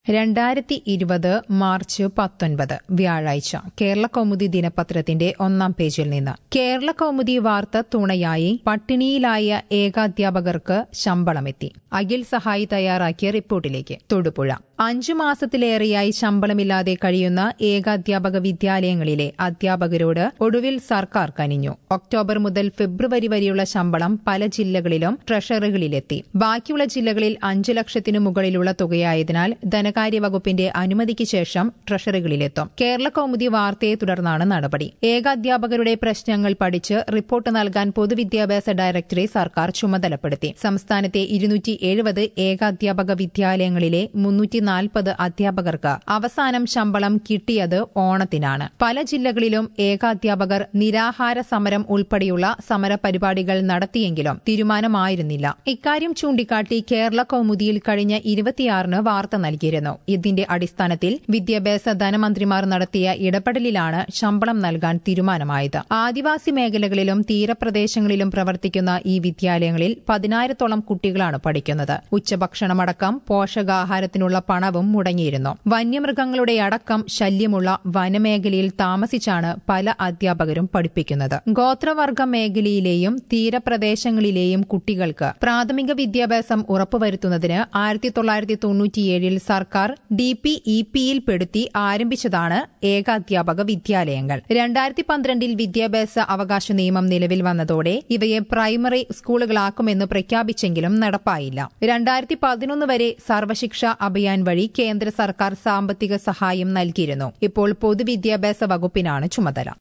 രണ്ടായിരത്തി ഇരുപത് മാർച്ച് പത്തൊൻപത് വ്യാഴാഴ്ച കേരള കൗമുദി ദിനപത്രത്തിന്റെ ഒന്നാം പേജിൽ നിന്ന് കേരള കൗമുദി വാർത്ത തുണയായി പട്ടിണിയിലായ ഏകാധ്യാപകർക്ക് ശമ്പളമെത്തി അഖിൽ സഹായി തയ്യാറാക്കിയ റിപ്പോർട്ടിലേക്ക് തൊടുപുഴ അഞ്ചു മാസത്തിലേറെയായി ശമ്പളമില്ലാതെ കഴിയുന്ന ഏകാധ്യാപക വിദ്യാലയങ്ങളിലെ അധ്യാപകരോട് ഒടുവിൽ സർക്കാർ കനിഞ്ഞു ഒക്ടോബർ മുതൽ ഫെബ്രുവരി വരെയുള്ള ശമ്പളം പല ജില്ലകളിലും ട്രഷറികളിലെത്തി ബാക്കിയുള്ള ജില്ലകളിൽ അഞ്ചു ലക്ഷത്തിനു മുകളിലുള്ള തുകയായതിനാൽ ധനകാര്യ വകുപ്പിന്റെ അനുമതിക്ക് ശേഷം ട്രഷറികളിലെത്തും കേരള കൗമുദി വാർത്തയെ തുടർന്നാണ് നടപടി ഏകാധ്യാപകരുടെ പ്രശ്നങ്ങൾ പഠിച്ച് റിപ്പോർട്ട് നൽകാൻ പൊതുവിദ്യാഭ്യാസ ഡയറക്ടറെ സർക്കാർ ചുമതലപ്പെടുത്തി സംസ്ഥാനത്തെ ഇരുന്നൂറ്റി എഴുപത് ഏകാധ്യാപക വിദ്യാലയങ്ങളിലെ മുന്നൂറ്റി നാൽപ്പത് അധ്യാപകർക്ക് അവസാനം ശമ്പളം കിട്ടിയത് ഓണത്തിനാണ് പല ജില്ലകളിലും ഏകാധ്യാപകർ നിരാഹാര സമരം ഉൾപ്പെടെയുള്ള സമരപരിപാടികൾ നടത്തിയെങ്കിലും തീരുമാനമായിരുന്നില്ല ഇക്കാര്യം ചൂണ്ടിക്കാട്ടി കേരള കൗമുദിയിൽ കഴിഞ്ഞ ഇരുപത്തിയാറിന് വാർത്ത നൽകിയിരുന്നു ഇതിന്റെ അടിസ്ഥാനത്തിൽ വിദ്യാഭ്യാസ ധനമന്ത്രിമാർ നടത്തിയ ഇടപെടലിലാണ് ശമ്പളം നൽകാൻ തീരുമാനമായത് ആദിവാസി മേഖലകളിലും തീരപ്രദേശങ്ങളിലും പ്രവർത്തിക്കുന്ന ഈ വിദ്യാലയങ്ങളിൽ പതിനായിരത്തോളം കുട്ടികളാണ് പഠിക്കുന്നത് ഉച്ചഭക്ഷണമടക്കം പോഷകാഹാരത്തിനുള്ള പണവും മുടങ്ങിയിരുന്നു വന്യമൃഗങ്ങളുടെ അടക്കം ശല്യമുള്ള വനമേഖലയിൽ താമസിച്ചാണ് പല അധ്യാപകരും പഠിപ്പിക്കുന്നത് ഗോത്രവർഗ മേഖലയിലെയും തീരപ്രദേശങ്ങളിലെയും കുട്ടികൾക്ക് പ്രാഥമിക വിദ്യാഭ്യാസം ഉറപ്പുവരുത്തുന്നതിന് ആയിരത്തി തൊള്ളായിരത്തി തൊണ്ണൂറ്റിയേഴിൽ സർക്കാർ ഡി പി ഇ പിയിൽ പെടുത്തി ആരംഭിച്ചതാണ് ഏകാധ്യാപക വിദ്യാലയങ്ങൾ രണ്ടായിരത്തി പന്ത്രണ്ടിൽ വിദ്യാഭ്യാസ അവകാശ നിയമം നിലവിൽ വന്നതോടെ ഇവയെ പ്രൈമറി സ്കൂളുകളാക്കുമെന്ന് പ്രഖ്യാപിച്ചെങ്കിലും നടപ്പായില്ല രണ്ടായിരത്തി പതിനൊന്ന് വരെ സർവശിക്ഷ അഭിയാൻ വഴി കേന്ദ്ര സർക്കാർ സാമ്പത്തിക സഹായം നൽകിയിരുന്നു ഇപ്പോൾ പൊതുവിദ്യാഭ്യാസ വകുപ്പിനാണ് ചുമതല